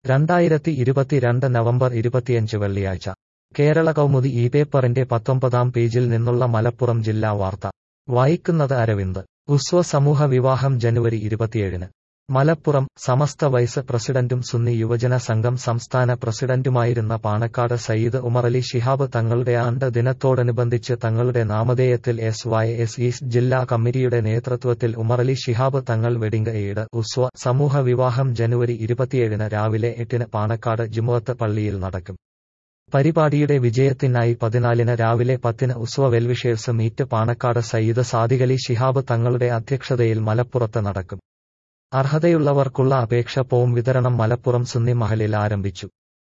രണ്ടായിരത്തി ഇരുപത്തിരണ്ട് നവംബർ ഇരുപത്തിയഞ്ച് വെള്ളിയാഴ്ച കേരള കൗമുദി ഈ പേപ്പറിന്റെ പത്തൊമ്പതാം പേജിൽ നിന്നുള്ള മലപ്പുറം ജില്ലാ വാർത്ത വായിക്കുന്നത് അരവിന്ദ് ഉസ്വ സമൂഹ വിവാഹം ജനുവരി ഇരുപത്തിയേഴിന് മലപ്പുറം സമസ്ത വൈസ് പ്രസിഡന്റും സുന്നി യുവജന സംഘം സംസ്ഥാന പ്രസിഡന്റുമായിരുന്ന പാണക്കാട് സയ്യിദ് ഉമറലി ശിഹാബ് തങ്ങളുടെ ആണ്ട് ദിനത്തോടനുബന്ധിച്ച് തങ്ങളുടെ നാമധേയത്തിൽ എസ് വൈ എസ് ഈസ്റ്റ് ജില്ലാ കമ്മിറ്റിയുടെ നേതൃത്വത്തിൽ ഉമറലി ശിഹാബ് തങ്ങൾ വെഡിംഗ് എയ്ഡ് ഉസ്വ സമൂഹ വിവാഹം ജനുവരി ഇരുപത്തിയേഴിന് രാവിലെ എട്ടിന് പാണക്കാട് ജുമുഅത്ത് പള്ളിയിൽ നടക്കും പരിപാടിയുടെ വിജയത്തിനായി പതിനാലിന് രാവിലെ പത്തിന് ഉസ്വ വെൽവിഷേഴ്സ് മീറ്റ് പാണക്കാട് സയ്യിദ് സാദിഖലി ശിഹാബ് തങ്ങളുടെ അധ്യക്ഷതയിൽ മലപ്പുറത്ത് നടക്കും അർഹതയുള്ളവർക്കുള്ള അപേക്ഷ ഫോം വിതരണം മലപ്പുറം സുന്നി മഹലിൽ ആരംഭിച്ചു